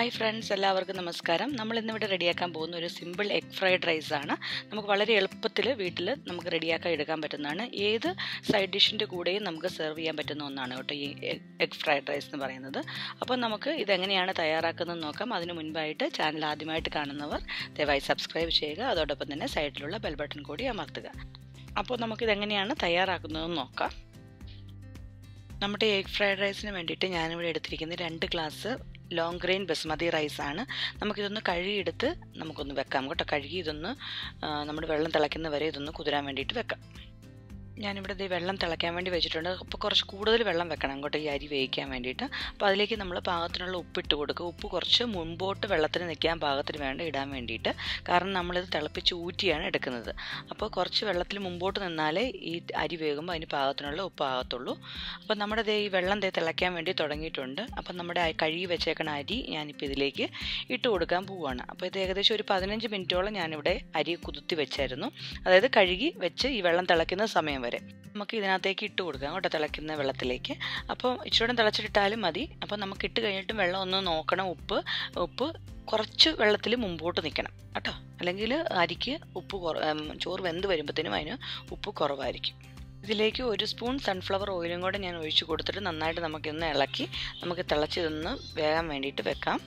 hi friends എല്ലാവർക്കും നമസ്കാരം നമ്മൾ ഇന്നിവിടെ റെഡിയാക്കാൻ പോകുന്ന ഒരു സിമ്പിൾ എഗ് ഫ്രൈഡ് റൈസ് ആണ് നമുക്ക് വളരെ എളുപ്പത്തിൽ വീട്ടിൽ നമുക്ക് റെഡിയാക്കാൻ എടുക്കാൻ പറ്റുന്നതാണ് ഏത് സൈഡ് ഡിഷിൻ്റെ കൂടെയും നമുക്ക് സെർവ് ചെയ്യാൻ പറ്റുന്ന ഒന്നാണ് കേട്ടോ ഈ എഗ് ഫ്രൈഡ് റൈസ് എന്ന് പറയുന്നത് അപ്പോൾ നമുക്ക് ഇതെങ്ങനെയാണ് തയ്യാറാക്കുന്നത് നോക്കാം അതിന് മുൻപായിട്ട് ചാനൽ ആദ്യമായിട്ട് കാണുന്നവർ ദയവായി സബ്സ്ക്രൈബ് ചെയ്യുക അതോടൊപ്പം തന്നെ സൈഡിലുള്ള ബെൽ ബട്ടൺ കൂടി അമർത്തുക അപ്പോൾ നമുക്കിതെങ്ങനെയാണ് തയ്യാറാക്കുന്നതെന്ന് നോക്കാം നമ്മുടെ എഗ് ഫ്രൈഡ് റൈസിന് വേണ്ടിയിട്ട് ഞാനിവിടെ എടുത്തിരിക്കുന്നത് രണ്ട് ഗ്ലാസ് ലോങ് ഗ്രെയിൻ ബസ്മതി റൈസാണ് നമുക്കിതൊന്ന് കഴുകിയെടുത്ത് നമുക്കൊന്ന് വെക്കാം കേട്ടോ കഴുകി ഇതൊന്ന് നമ്മുടെ വെള്ളം തിളയ്ക്കുന്ന വരെ ഇതൊന്ന് കുതിരാൻ വേണ്ടിയിട്ട് വെക്കാം ഞാനിവിടെ ഇത് വെള്ളം തിളയ്ക്കാൻ വേണ്ടി വെച്ചിട്ടുണ്ട് അപ്പോൾ കുറച്ച് കൂടുതൽ വെള്ളം വെക്കണം അങ്ങോട്ട് ഈ അരി വേവിക്കാൻ വേണ്ടിയിട്ട് അപ്പോൾ അതിലേക്ക് നമ്മൾ പാകത്തിനുള്ള ഉപ്പിട്ട് കൊടുക്കുക ഉപ്പ് കുറച്ച് മുൻപോട്ട് വെള്ളത്തിന് നിൽക്കാൻ പാകത്തിന് വേണ്ട ഇടാൻ വേണ്ടിയിട്ട് കാരണം നമ്മളിത് തിളപ്പിച്ച് ഊറ്റിയാണ് എടുക്കുന്നത് അപ്പോൾ കുറച്ച് വെള്ളത്തിൽ മുമ്പോട്ട് നിന്നാലേ ഈ അരി വേകുമ്പോൾ അതിന് പാകത്തിനുള്ള ഉപ്പ് ആകത്തുള്ളൂ അപ്പോൾ നമ്മുടെ ദേ ഈ വെള്ളം ദേ തിളയ്ക്കാൻ വേണ്ടി തുടങ്ങിയിട്ടുണ്ട് അപ്പം നമ്മുടെ കഴുകി വെച്ചേക്കണ അരി ഞാനിപ്പോൾ ഇതിലേക്ക് ഇട്ട് കൊടുക്കാൻ പോവുകയാണ് അപ്പോൾ ഇത് ഏകദേശം ഒരു പതിനഞ്ച് മിനിറ്റോളം ഞാനിവിടെ അരി കുതിർത്തി വെച്ചായിരുന്നു അതായത് കഴുകി വെച്ച് ഈ വെള്ളം തിളയ്ക്കുന്ന സമയം വരെ നമുക്ക് ഇതിനകത്തേക്ക് ഇട്ട് കൊടുക്കാം കേട്ടോ തിളയ്ക്കുന്ന വെള്ളത്തിലേക്ക് അപ്പോൾ ഇച്ചിരി തിളച്ചിട്ടാലും മതി അപ്പോൾ നമുക്ക് ഇട്ട് കഴിഞ്ഞിട്ടും വെള്ളം ഒന്ന് നോക്കണം ഉപ്പ് ഉപ്പ് കുറച്ച് വെള്ളത്തിൽ മുമ്പോട്ട് നിൽക്കണം കേട്ടോ അല്ലെങ്കിൽ അരിക്ക് ഉപ്പ് ചോറ് വെന്ത് വരുമ്പോഴത്തേനും അതിന് ഉപ്പ് കുറവായിരിക്കും ഇതിലേക്ക് ഒരു സ്പൂൺ സൺഫ്ലവർ ഓയിലും കൂടെ ഞാൻ ഒഴിച്ചു കൊടുത്തിട്ട് നന്നായിട്ട് നമുക്കൊന്ന് ഇളക്കി നമുക്ക് തിളച്ചിതൊന്ന് വേകാൻ വേണ്ടിയിട്ട് വെക്കാം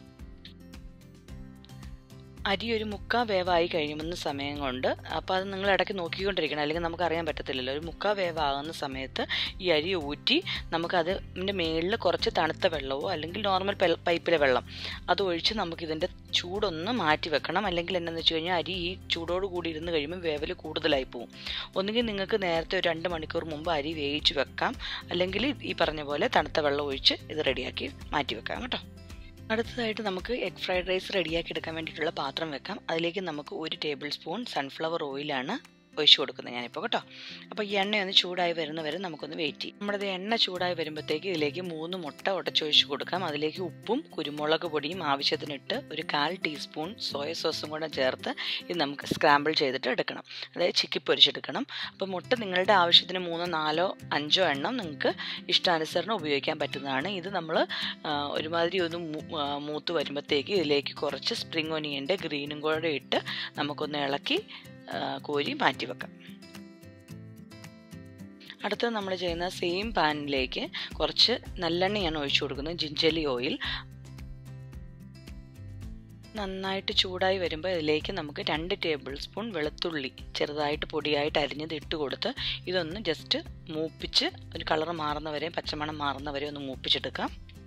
അരി ഒരു മുക്കാ വേവായി കഴിയുമെന്ന സമയം കൊണ്ട് അപ്പോൾ അത് നിങ്ങൾ ഇടയ്ക്ക് നോക്കിക്കൊണ്ടിരിക്കണം അല്ലെങ്കിൽ നമുക്ക് അറിയാൻ പറ്റത്തില്ലല്ലോ ഒരു മുക്കാ വേവാകുന്ന സമയത്ത് ഈ അരി ഊറ്റി നമുക്കത് ഇതിൻ്റെ മേളിൽ കുറച്ച് തണുത്ത വെള്ളമോ അല്ലെങ്കിൽ നോർമൽ പൈപ്പിലെ വെള്ളം അത് ഒഴിച്ച് നമുക്കിതിൻ്റെ ചൂടൊന്ന് മാറ്റി വെക്കണം അല്ലെങ്കിൽ എന്താണെന്ന് വെച്ച് കഴിഞ്ഞാൽ അരി ഈ ചൂടോട് കൂടി ഇരുന്ന് കഴിയുമ്പോൾ വേവൽ കൂടുതലായി പോകും ഒന്നുകിൽ നിങ്ങൾക്ക് നേരത്തെ ഒരു രണ്ട് മണിക്കൂർ മുമ്പ് അരി വേവിച്ച് വെക്കാം അല്ലെങ്കിൽ ഈ പറഞ്ഞ പോലെ തണുത്ത വെള്ളം ഒഴിച്ച് ഇത് റെഡിയാക്കി മാറ്റി വെക്കാം കേട്ടോ അടുത്തതായിട്ട് നമുക്ക് എഗ് ഫ്രൈഡ് റൈസ് റെഡിയാക്കി എടുക്കാൻ വേണ്ടിയിട്ടുള്ള പാത്രം വെക്കാം അതിലേക്ക് നമുക്ക് ഒരു ടേബിൾ സ്പൂൺ സൺഫ്ലവർ ഓയിലാണ് ഒഴിച്ചു കൊടുക്കുന്നത് ഞാനിപ്പോൾ കേട്ടോ അപ്പോൾ ഈ എണ്ണ ഒന്ന് ചൂടായി വരുന്നവരെ നമുക്കൊന്ന് വെയിറ്റ് ചെയ്യും നമ്മുടെ എണ്ണ ചൂടായി വരുമ്പോഴത്തേക്ക് ഇതിലേക്ക് മൂന്ന് മുട്ട ഉടച്ചൊഴിച്ച് കൊടുക്കാം അതിലേക്ക് ഉപ്പും കുരുമുളക് പൊടിയും ആവശ്യത്തിനിട്ട് ഒരു കാൽ ടീസ്പൂൺ സോയ സോസും കൂടെ ചേർത്ത് ഇത് നമുക്ക് സ്ക്രാമ്പിൾ ചെയ്തിട്ട് എടുക്കണം അതായത് ചിക്കി പൊരിച്ചെടുക്കണം അപ്പോൾ മുട്ട നിങ്ങളുടെ ആവശ്യത്തിന് മൂന്നോ നാലോ അഞ്ചോ എണ്ണം നിങ്ങൾക്ക് ഇഷ്ടാനുസരണം ഉപയോഗിക്കാൻ പറ്റുന്നതാണ് ഇത് നമ്മൾ ഒരുമാതിരി ഒന്ന് മൂത്ത് വരുമ്പോഴത്തേക്ക് ഇതിലേക്ക് കുറച്ച് സ്പ്രിംഗ് ഒനിയൻ്റെ ഗ്രീനും കൂടെ ഇട്ട് നമുക്കൊന്ന് ഇളക്കി കോരി മാറ്റി വെക്കാം അടുത്തത് നമ്മൾ ചെയ്യുന്ന സെയിം പാനിലേക്ക് കുറച്ച് നല്ലെണ്ണയാണ് ഒഴിച്ചു കൊടുക്കുന്നത് ജിഞ്ചലി ഓയിൽ നന്നായിട്ട് ചൂടായി വരുമ്പോൾ ഇതിലേക്ക് നമുക്ക് രണ്ട് ടേബിൾ സ്പൂൺ വെളുത്തുള്ളി ചെറുതായിട്ട് പൊടിയായിട്ട് അരിഞ്ഞത് ഇട്ട് കൊടുത്ത് ഇതൊന്ന് ജസ്റ്റ് മൂപ്പിച്ച് ഒരു കളർ മാറുന്നവരെ പച്ചമണം മാറുന്നവരെ ഒന്ന് മൂപ്പിച്ചെടുക്കാം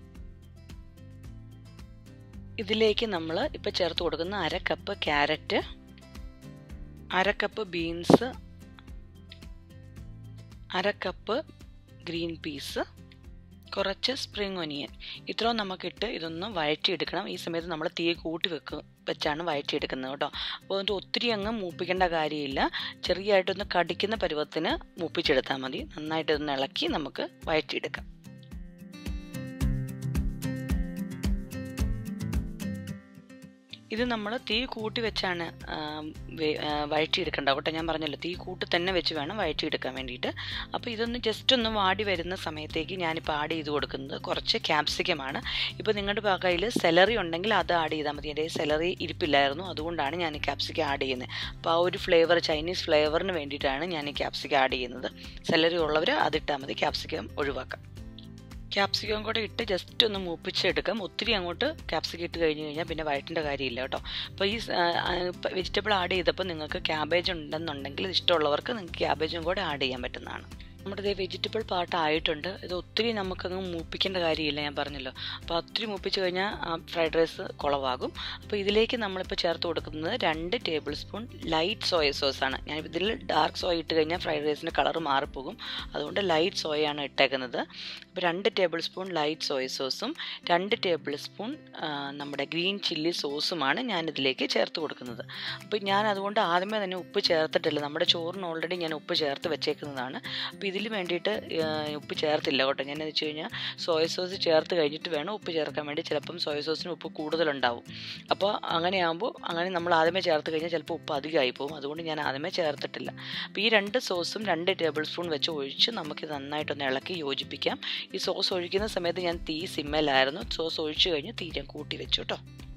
ഇതിലേക്ക് നമ്മൾ ഇപ്പോൾ ചേർത്ത് കൊടുക്കുന്ന അര കപ്പ് ക്യാരറ്റ് അര കപ്പ് ബീൻസ് അര കപ്പ് ഗ്രീൻ പീസ് കുറച്ച് സ്പ്രിംഗ് ഒനിയൻ ഇത്രയും നമുക്കിട്ട് ഇതൊന്ന് വഴറ്റിയെടുക്കണം ഈ സമയത്ത് നമ്മൾ തീ കൂട്ടി വെക്കും വെച്ചാണ് വഴറ്റിയെടുക്കുന്നത് കേട്ടോ അപ്പോൾ അതിൻ്റെ ഒത്തിരി അങ്ങ് മൂപ്പിക്കേണ്ട കാര്യമില്ല ചെറിയായിട്ടൊന്ന് കടിക്കുന്ന പരുവത്തിന് മൂപ്പിച്ചെടുത്താൽ മതി നന്നായിട്ട് ഇതൊന്ന് ഇളക്കി നമുക്ക് വഴറ്റിയെടുക്കാം ഇത് നമ്മൾ തീ കൂട്ടി വെച്ചാണ് വഴറ്റിയെടുക്കേണ്ടത് കേട്ടോ ഞാൻ പറഞ്ഞല്ലോ തീ കൂട്ടി തന്നെ വെച്ച് വേണം വഴറ്റിയെടുക്കാൻ വേണ്ടിയിട്ട് അപ്പോൾ ഇതൊന്ന് ജസ്റ്റ് ഒന്ന് വാടി വരുന്ന സമയത്തേക്ക് ഞാനിപ്പോൾ ആഡ് ചെയ്ത് കൊടുക്കുന്നത് കുറച്ച് ക്യാപ്സിക്കമാണ് ഇപ്പോൾ നിങ്ങളുടെ കയ്യിൽ സെലറി ഉണ്ടെങ്കിൽ അത് ആഡ് ചെയ്താൽ മതി എൻ്റെ സെലറി ഇരിപ്പില്ലായിരുന്നു അതുകൊണ്ടാണ് ഞാൻ ഈ ക്യാപ്സിക്കം ആഡ് ചെയ്യുന്നത് അപ്പോൾ ആ ഒരു ഫ്ലേവർ ചൈനീസ് ഫ്ലേവറിന് വേണ്ടിയിട്ടാണ് ഞാൻ ഈ ക്യാപ്സിക്കം ആഡ് ചെയ്യുന്നത് സെലറി ഉള്ളവർ അതിട്ടാൽ മതി ക്യാപ്സിക്കം ഒഴിവാക്കാം ക്യാപ്സിക്കം കൂടെ ഇട്ട് ജസ്റ്റ് ഒന്ന് മൂപ്പിച്ചെടുക്കാം ഒത്തിരി അങ്ങോട്ട് ക്യാപ്സിക്കം ഇട്ട് കഴിഞ്ഞ് കഴിഞ്ഞാൽ പിന്നെ വഴറ്റേണ്ട കാര്യമില്ല കേട്ടോ അപ്പോൾ ഈ വെജിറ്റബിൾ ആഡ് ചെയ്തപ്പോൾ നിങ്ങൾക്ക് ക്യാബേജ് ഉണ്ടെന്നുണ്ടെങ്കിൽ ഇഷ്ടമുള്ളവർക്ക് നിങ്ങൾക്ക് ക്യാബേജും കൂടെ ആഡ് ചെയ്യാൻ പറ്റുന്നതാണ് നമ്മുടെ ഇതേ വെജിറ്റബിൾ പാർട്ട് ആയിട്ടുണ്ട് ഇത് ഒത്തിരി നമുക്കങ്ങ് മൂപ്പിക്കേണ്ട കാര്യമില്ല ഞാൻ പറഞ്ഞല്ലോ അപ്പോൾ ഒത്തിരി മൂപ്പിച്ച് കഴിഞ്ഞാൽ ആ ഫ്രൈഡ് റൈസ് കുളവാകും അപ്പോൾ ഇതിലേക്ക് നമ്മളിപ്പോൾ ചേർത്ത് കൊടുക്കുന്നത് രണ്ട് ടേബിൾ സ്പൂൺ ലൈറ്റ് സോയ സോസാണ് ഞാൻ ഇതിൽ ഡാർക്ക് സോയ ഇട്ട് കഴിഞ്ഞാൽ ഫ്രൈഡ് റൈസിൻ്റെ കളർ മാറിപ്പോകും അതുകൊണ്ട് ലൈറ്റ് സോയാണ് ഇട്ടേക്കുന്നത് അപ്പോൾ രണ്ട് ടേബിൾ സ്പൂൺ ലൈറ്റ് സോയ സോസും രണ്ട് ടേബിൾ സ്പൂൺ നമ്മുടെ ഗ്രീൻ ചില്ലി സോസുമാണ് ഞാൻ ഇതിലേക്ക് ചേർത്ത് കൊടുക്കുന്നത് അപ്പോൾ ഞാൻ അതുകൊണ്ട് ആദ്യമേ തന്നെ ഉപ്പ് ചേർത്തിട്ടില്ല നമ്മുടെ ചോറിന് ഓൾറെഡി ഞാൻ ഉപ്പ് ചേർത്ത് വെച്ചേക്കുന്നതാണ് അപ്പോൾ ഇതിൽ വേണ്ടിയിട്ട് ഉപ്പ് ചേർത്തില്ല കേട്ടോ ഞാൻ വെച്ച് കഴിഞ്ഞാൽ സോയ സോസ് ചേർത്ത് കഴിഞ്ഞിട്ട് വേണം ഉപ്പ് ചേർക്കാൻ വേണ്ടി ചിലപ്പം സോയ സോസിന് ഉപ്പ് കൂടുതലുണ്ടാവും അപ്പോൾ അങ്ങനെയാകുമ്പോൾ അങ്ങനെ നമ്മൾ ആദ്യമേ ചേർത്ത് കഴിഞ്ഞാൽ ചിലപ്പോൾ ഉപ്പ് അധികമായി പോകും അതുകൊണ്ട് ഞാൻ ആദ്യമേ ചേർത്തിട്ടില്ല അപ്പോൾ ഈ രണ്ട് സോസും രണ്ട് ടേബിൾ സ്പൂൺ വെച്ച് ഒഴിച്ച് നമുക്ക് നന്നായിട്ടൊന്ന് ഇളക്കി യോജിപ്പിക്കാം ഈ സോസ് ഒഴിക്കുന്ന സമയത്ത് ഞാൻ തീ സിമ്മലായിരുന്നു സോസ് ഒഴിച്ച് കഴിഞ്ഞ് തീ ഞാൻ കൂട്ടി വെച്ചു കേട്ടോ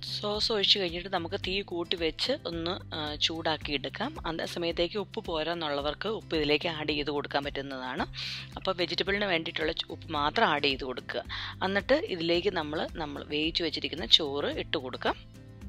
സോസ് ഒഴിച്ച് കഴിഞ്ഞിട്ട് നമുക്ക് തീ കൂട്ടി വെച്ച് ഒന്ന് ചൂടാക്കി എടുക്കാം അന്ന സമയത്തേക്ക് ഉപ്പ് പോരാന്നുള്ളവർക്ക് ഉപ്പ് ഇതിലേക്ക് ആഡ് ചെയ്ത് കൊടുക്കാൻ പറ്റുന്നതാണ് അപ്പോൾ വെജിറ്റബിളിന് വേണ്ടിയിട്ടുള്ള ഉപ്പ് മാത്രം ആഡ് ചെയ്ത് കൊടുക്കുക എന്നിട്ട് ഇതിലേക്ക് നമ്മൾ നമ്മൾ വേവിച്ച് വെച്ചിരിക്കുന്ന ചോറ് ഇട്ട് കൊടുക്കാം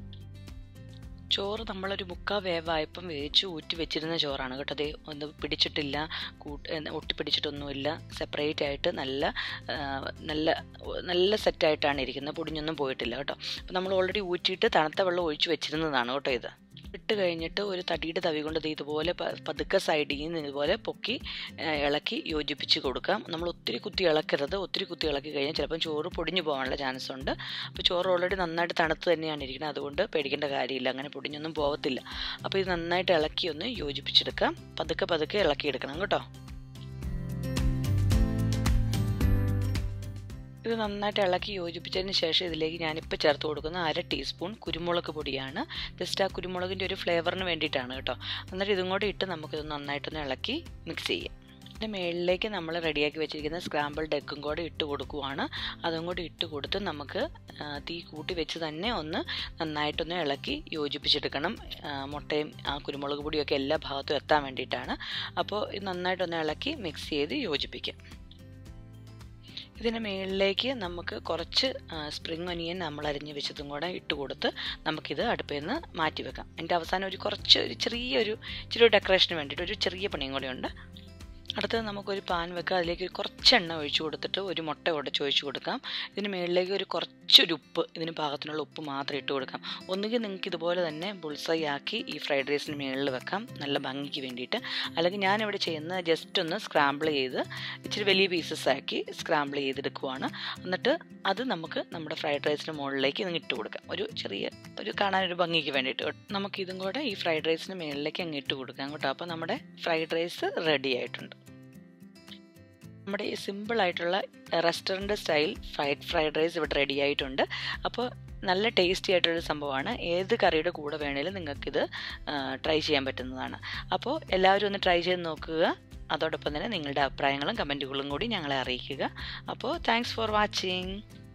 ചോറ് നമ്മളൊരു മുക്കാ വേവായപ്പം വേവിച്ച് ഊറ്റി വെച്ചിരുന്ന ചോറാണ് കേട്ടോ അതേ ഒന്ന് പിടിച്ചിട്ടില്ല കൂട്ട് ഒട്ടി പിടിച്ചിട്ടൊന്നുമില്ല സെപ്പറേറ്റ് ആയിട്ട് നല്ല നല്ല നല്ല സെറ്റായിട്ടാണ് ഇരിക്കുന്നത് പൊടിഞ്ഞൊന്നും പോയിട്ടില്ല കേട്ടോ അപ്പോൾ നമ്മൾ ഓൾറെഡി ഊറ്റിയിട്ട് തണുത്ത വെള്ളം ഒഴിച്ച് വെച്ചിരുന്നതാണ് കേട്ടോ ഇത് ഇട്ട് കഴിഞ്ഞിട്ട് ഒരു തടിയുടെ തവി കൊണ്ട് ഇതുപോലെ പതുക്കെ സൈഡിൽ നിന്ന് ഇതുപോലെ പൊക്കി ഇളക്കി യോജിപ്പിച്ച് കൊടുക്കാം നമ്മൾ ഒത്തിരി കുത്തി ഇളക്കരുത് ഒത്തിരി കുത്തി ഇളക്കി കഴിഞ്ഞാൽ ചിലപ്പം ചോറ് പൊടിഞ്ഞു പോകാനുള്ള ചാൻസ് ഉണ്ട് അപ്പോൾ ചോറ് ഓൾറെഡി നന്നായിട്ട് തണുത്ത് തന്നെയാണ് ഇരിക്കുന്നത് അതുകൊണ്ട് പേടിക്കേണ്ട കാര്യമില്ല അങ്ങനെ പൊടിഞ്ഞൊന്നും പോകത്തില്ല അപ്പോൾ ഇത് നന്നായിട്ട് ഇളക്കി ഒന്ന് യോജിപ്പിച്ചെടുക്കാം പതുക്കെ പതുക്കെ ഇളക്കിയെടുക്കണം കേട്ടോ ഇത് നന്നായിട്ട് ഇളക്കി യോജിപ്പിച്ചതിന് ശേഷം ഇതിലേക്ക് ഞാനിപ്പോൾ ചേർത്ത് കൊടുക്കുന്ന അര ടീസ്പൂൺ കുരുമുളക് പൊടിയാണ് ജസ്റ്റ് ആ കുരുമുളകിൻ്റെ ഒരു ഫ്ലേവറിന് വേണ്ടിയിട്ടാണ് കേട്ടോ എന്നിട്ട് ഇതും കൂടെ ഇട്ട് നമുക്കിത് നന്നായിട്ടൊന്ന് ഇളക്കി മിക്സ് ചെയ്യാം ഇതിൻ്റെ മുകളിലേക്ക് നമ്മൾ റെഡിയാക്കി വെച്ചിരിക്കുന്ന സ്ക്രാമ്പിൾഡ് എഗ്ഗും കൂടെ ഇട്ട് കൊടുക്കുവാണ് അതും കൂടി ഇട്ട് കൊടുത്ത് നമുക്ക് തീ കൂട്ടി വെച്ച് തന്നെ ഒന്ന് നന്നായിട്ടൊന്ന് ഇളക്കി യോജിപ്പിച്ചെടുക്കണം മുട്ടയും ആ കുരുമുളക് പൊടിയൊക്കെ എല്ലാ ഭാഗത്തും എത്താൻ വേണ്ടിയിട്ടാണ് അപ്പോൾ ഇത് നന്നായിട്ടൊന്ന് ഇളക്കി മിക്സ് ചെയ്ത് യോജിപ്പിക്കാം ഇതിന് മുകളിലേക്ക് നമുക്ക് കുറച്ച് സ്പ്രിങ് ഒനിയൻ നമ്മൾ അരിഞ്ഞ് വെച്ചതും കൂടെ ഇട്ട് കൊടുത്ത് നമുക്കിത് അടുപ്പിൽ നിന്ന് മാറ്റി വെക്കാം എൻ്റെ അവസാനം ഒരു കുറച്ച് ഒരു ചെറിയൊരു ഇച്ചിരി ഡെക്കറേഷന് വേണ്ടിയിട്ട് ഒരു ചെറിയ പണിയും കൂടെ ഉണ്ട് അടുത്തത് നമുക്കൊരു പാൻ വെക്കാം അതിലേക്ക് കുറച്ച് എണ്ണ ഒഴിച്ചു കൊടുത്തിട്ട് ഒരു മുട്ട ഉടച്ച് ഒഴിച്ചു കൊടുക്കാം ഇതിന് മുകളിലേക്ക് ഒരു കുറച്ചൊരു ഉപ്പ് ഇതിന് പാകത്തിനുള്ള ഉപ്പ് മാത്രം ഇട്ട് കൊടുക്കാം ഒന്നുകിൽ നിങ്ങൾക്ക് ഇതുപോലെ തന്നെ ബുൾസൈ ആക്കി ഈ ഫ്രൈഡ് റൈസിന് മുകളിൽ വെക്കാം നല്ല ഭംഗിക്ക് വേണ്ടിയിട്ട് അല്ലെങ്കിൽ ഞാനിവിടെ ചെയ്യുന്നത് ജസ്റ്റ് ഒന്ന് സ്ക്രാമ്പിൾ ചെയ്ത് ഇച്ചിരി വലിയ പീസസ് ആക്കി സ്ക്രാമ്പിൾ ചെയ്തെടുക്കുവാണ് എന്നിട്ട് അത് നമുക്ക് നമ്മുടെ ഫ്രൈഡ് റൈസിന് മുകളിലേക്ക് ഇങ്ങ് ഇട്ട് കൊടുക്കാം ഒരു ചെറിയ ഒരു കാണാനൊരു ഭംഗിക്ക് വേണ്ടിയിട്ട് നമുക്ക് ഇതും കൂടെ ഈ ഫ്രൈഡ് റൈസിന് മുകളിലേക്ക് അങ്ങ് ഇട്ട് കൊടുക്കാം കേട്ടോ അപ്പോൾ നമ്മുടെ ഫ്രൈഡ് റൈസ് റെഡി ആയിട്ടുണ്ട് നമ്മുടെ ഈ സിമ്പിളായിട്ടുള്ള restaurant style fried fried rice ഇവിടെ റെഡി ആയിട്ടുണ്ട് അപ്പോൾ നല്ല ടേസ്റ്റി ആയിട്ടൊരു സംഭവമാണ് ഏത് കറിയുടെ കൂടെ വേണേലും നിങ്ങൾക്കിത് ട്രൈ ചെയ്യാൻ പറ്റുന്നതാണ് അപ്പോൾ എല്ലാവരും ഒന്ന് ട്രൈ ചെയ്ത് നോക്കുക അതോടൊപ്പം തന്നെ നിങ്ങളുടെ അഭിപ്രായങ്ങളും കമൻറ്റുകളും കൂടി ഞങ്ങളെ അറിയിക്കുക അപ്പോൾ താങ്ക്സ് ഫോർ വാച്ചിങ്